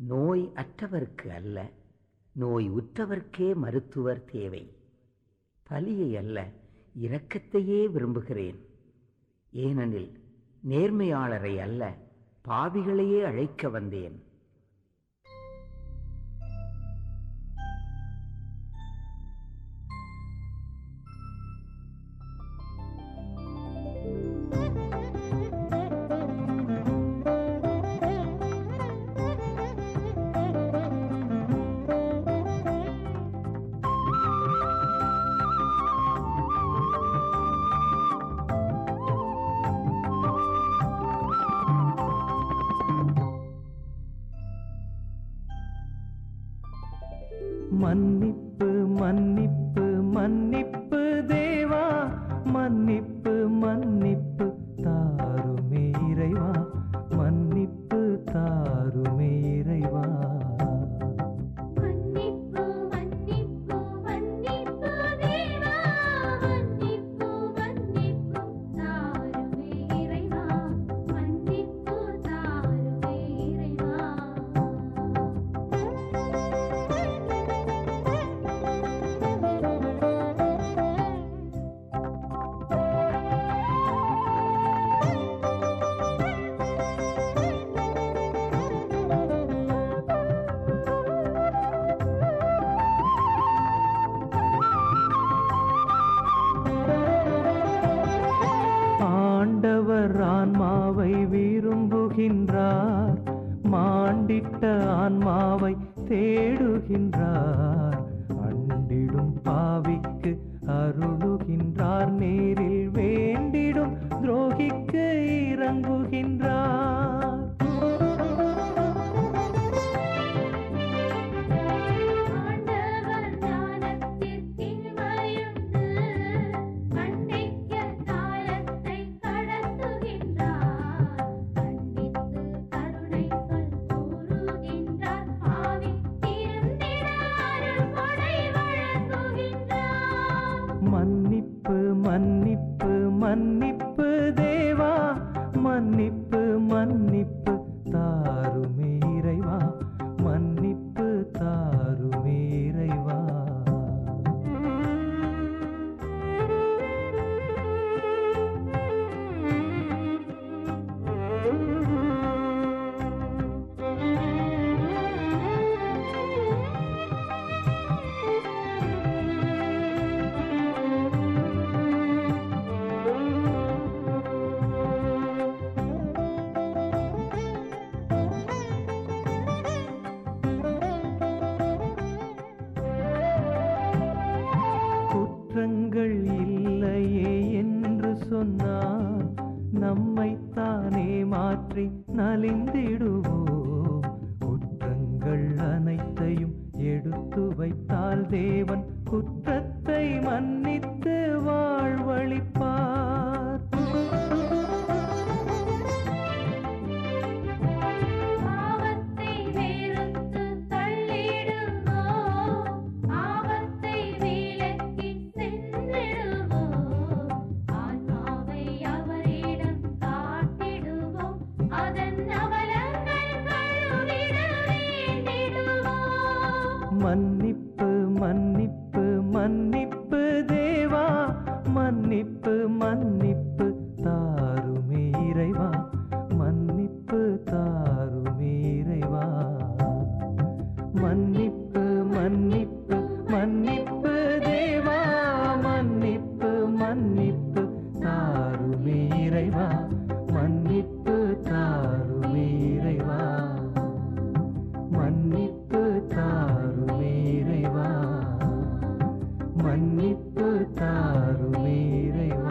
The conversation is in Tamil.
நோய் அற்றவர்க்கு அல்ல நோய் உற்றவர்க்கே மருத்துவர் தேவை பலியை அல்ல இரக்கத்தையே விரும்புகிறேன் ஏனெனில் நேர்மையாளரை அல்ல பாவிகளையே அழைக்க வந்தேன் மன்னிப்பு மன்னிப்பு மன்னிப்பு தேவா மன்னிப்பு மன்னிப்பு தாருமே இறைவா மன்னிப்பு தாருமே இறைவா மன்னிப்பு மன்னிப்பு மன்னிப்பு தேவா மன்னிப்பு மன்னிப்பு தாருமே இறைவா மன்னிப்பு தாருமே இறைவா ஆண்டவர் ஆன்மாவை விரும்புகின்றார் மாண்டிட்ட ஆன்மாவை தேடுகின்றார் அண்டிடும் பாவிக்கு அருளுகின்றார் நேரில் வேண்டிடும் துரோகிக்கு இறங்குகின்றார் ஆண்டவர் ஞானத்திற்கின்மையுண்டு கண்டிக்க காலத்தை கடத்துகின்றார் கண்டித்து கருணை சொல் கூறுகின்றார் பாவி திருந்திட அருள் கொடை வழங்குகின்றார் மன்னிப்பு மன்னிப்பு மன்னிப்பு தேவா மன்னிப்பு மன்னிப்பு தாருமே இறைவா மன்னிப்பு தாருமே இறைவா குற்றங்கள் இல்லையே என்று சொன்னார் நம்மைத்தானே மாற்றி நலிந்திடுவோம் குற்றங்கள் அனைத்தையும் எடுத்து வைத்தால் தேவன் குற்றத்தை மன்னித்து வாழ்வழிப்பார் பாவத்தை வெறுத்து தள்ளிடுவோம் ஆபத்தை விலக்கி சென்றிடுவோம் ஆன்மாவை அவரிடம் காட்டிடுவோம் அதன் அவலங்கள் கழுவிட வேண்டிடுவோம் மன்னிப்பு மன்னிப்பு மன்னிப்பு தேவா மன்னிப்பு மன்னிப்பு தாருமே இறைவா மன்னிப்பு தாருமே இறைவா மன்னிப்பு மன்னிப்பு மன்னிப்பு தேவா மன்னிப்பு மன்னிப்பு தாருமே இறைவா மன்னிப்பு தாருமே இறைவா மன்னிப்பு தாருமே இறைவா மன்னிப்பு தாருமே இறைவா